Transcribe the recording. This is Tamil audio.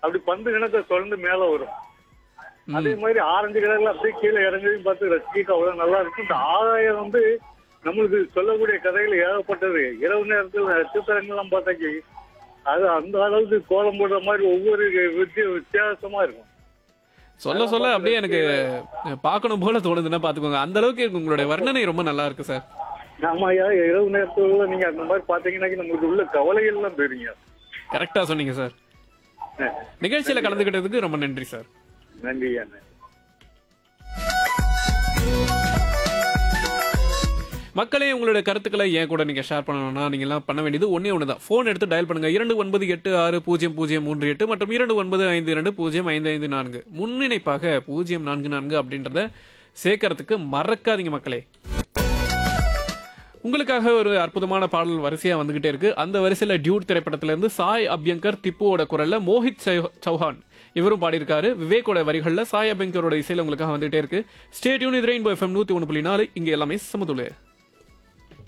அப்படி பந்து கணக்க தொடர்ந்து மேல வரும் ம். அதே மாதிரி ஆரஞ்சு கலர்ல அப்படியே கீழே இறங்குறதையும் பார்த்து ரசிக்க அவ்வளவு நல்லா இருக்கும் இந்த ஆதாயம் வந்து நம்மளுக்கு சொல்லக்கூடிய கதைகள் ஏகப்பட்டது இரவு நேரத்தில் நட்சத்திரங்கள்லாம் பார்த்தாக்கி அது அந்த அளவுக்கு கோலம் போடுற மாதிரி ஒவ்வொரு வித்திய வித்தியாசமா இருக்கும் சொல்ல சொல்ல அப்படியே எனக்கு பார்க்கணும் போல தோணுதுன்னா பாத்துக்கோங்க அந்த அளவுக்கு இருக்கு உங்களுடைய வர்ணனை ரொம்ப நல்லா இருக்கு சார் ஆமா ஐயா இரவு நேரத்துல நீங்க அந்த மாதிரி பாத்தீங்கன்னாக்கி நம்மளுக்கு உள்ள கவலைகள் எல்லாம் தெரியும் கரெக்டா சொன்னீங்க சார் நிகழ்ச்சியில கலந்துக்கிட்டதுக்கு ரொம்ப நன்றி சார் நன்றி ஐயா நன்றி. மக்களே உங்களுடைய கருத்துக்களை ஏன் கூட நீங்க ஷேர் பண்ணணும்னா நீங்க எல்லாம் பண்ண வேண்டியது ஒன்னே ஒன்று தான் ஃபோன் எடுத்து டயல் பண்ணுங்க இரண்டு ஒன்பது எட்டு ஆறு பூஜ்ஜியம் பூஜ்ஜியம் மூன்று எட்டு மற்றும் இரண்டு ஒன்பது ஐந்து இரண்டு பூஜ்ஜியம் ஐந்து ஐந்து நான்கு முன்னிணைப்பாக பூஜ்ஜியம் நான்கு நான்கு அப்படின்றத சேர்க்கறதுக்கு மறக்காதீங்க மக்களே உங்களுக்காக ஒரு அற்புதமான பாடல் வரிசையா வந்துகிட்டே இருக்கு அந்த வரிசையில டியூட் திரைப்படத்துல இருந்து சாய் அபியங்கர் திப்புவோட குரல்ல மோஹித் சௌ- சௌஹான் இவரும் பாடியிருக்காரு விவேக்கோட வரிகள்ல சாய் அபியங்கரோட இசையில உங்களுக்காக வந்துகிட்டே இருக்கு ஸ்டேட்யூன் இது ரெயின்போ எஃப்எம் நூத்தி ஒன்று புள்ளி நாலு இங்க எல்லாமே சமதுள்ள